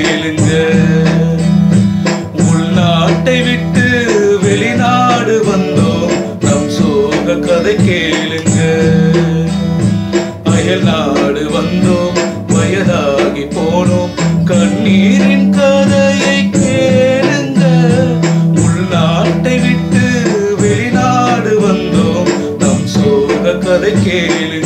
கேளுங்க உள்நாட்டை விட்டு வெளிநாடு வந்தோம் நம் சோக கதை கேளுங்க அயல் நாடு வந்தோம் வயதாகி போனோம் கண்ணீரின் கதையை கேளுங்க உள்நாட்டை விட்டு வெளிநாடு வந்தோம் நம் சோக கதை கேளுங்க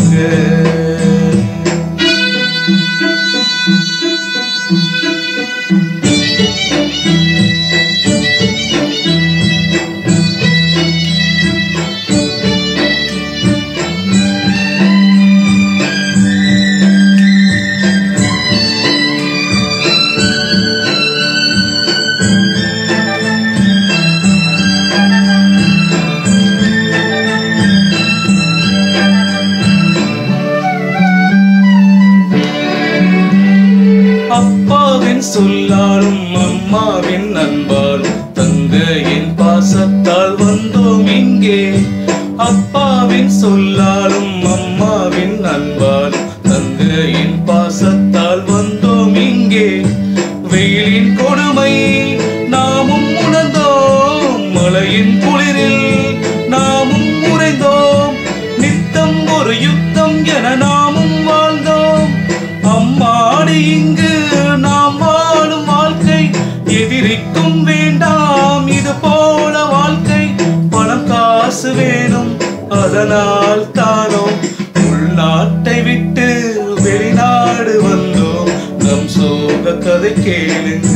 அப்பாவின் சொல்லாலும் அம்மாவின் அன்பாலும் தங்கையின் பாசத்தால் வந்தோம் இங்கே அப்பாவின் சொல்லாலும் அம்மாவின் அன்பாலும் தங்கையின் பாசத்தால் வந்தோம் இங்கே வெயிலின் கொடுமை நாமும் உணர்ந்தோம் மழையின் குளிரில் நாமும் உறைந்தோம் நித்தம் ஒரு யுத்தம் என நாமும் வாழ்ந்தோம் அம்மாடி இங்கு நாம் வாழும் வாழ்க்கை எதிரிக்கும் வேண்டாம் இது போல வாழ்க்கை பணம் காசு வேணும் அதனால் தானோ உள்நாட்டை விட்டு வெளிநாடு வந்தோம் நம் சோக கதை கேளுங்க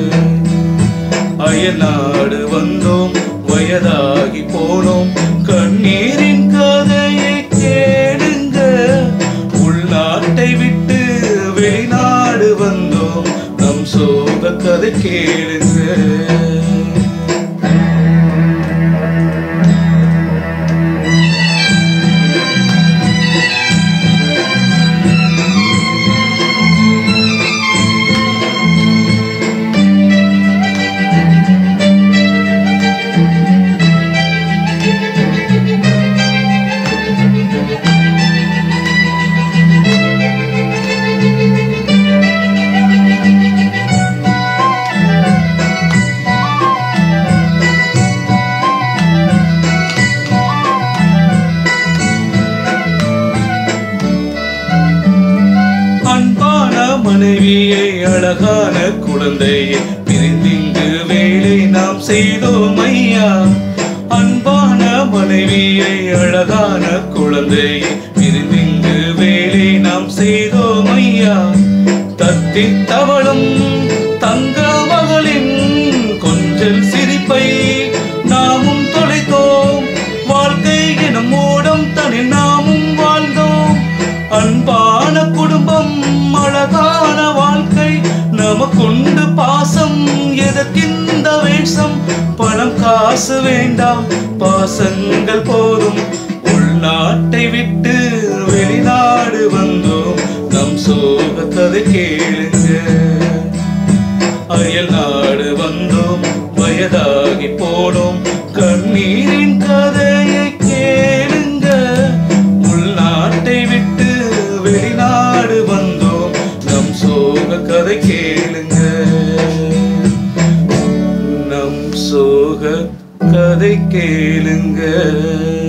அயல்நாடு வந்தோம் வயதாகி போனோம் கண்ணீரின் கதையை கேளுங்க உள்நாட்டை விட்டு வெளிநாடு வந்தோம் நம் சோக கதை கேளுங்க அன்பான மனைவியை அழகான குழந்தையை பிரிந்திங்கு வேலை நாம் செய்தோம் ஐயா அன்பான மனைவியை அழகான குழந்தையை பிரிந்திங்கு வேலை நாம் செய்தோம் ஐயா தத்தி தவளும் தங்க மகளின் கொஞ்சல் சிரிப்பை நாமும் தொலைத்தோம் வாழ்க்கை எனும் மூடம் தனி நாமும் வாழ்ந்தோம் அன்பான குடும்பம் அழகான வாழ்க்கை நமக்குண்டு பாசம் எதற்கிந்த வேஷம் பணம் காசு வேண்டாம் பாசங்கள் போதும் உள்நாட்டை விட்டு வெளிநாடு வந்தோம் நம் சோக கதை கேளுங்க அயல் நாடு வந்தோம் வயதாகி போனோம் கண்ணீரின் கதையை கேளுங்க உள்நாட்டை விட்டு வெளிநாடு வந்தோம் நம் சோக கதை கேளுங்க நம் சோக கதை கேளுங்க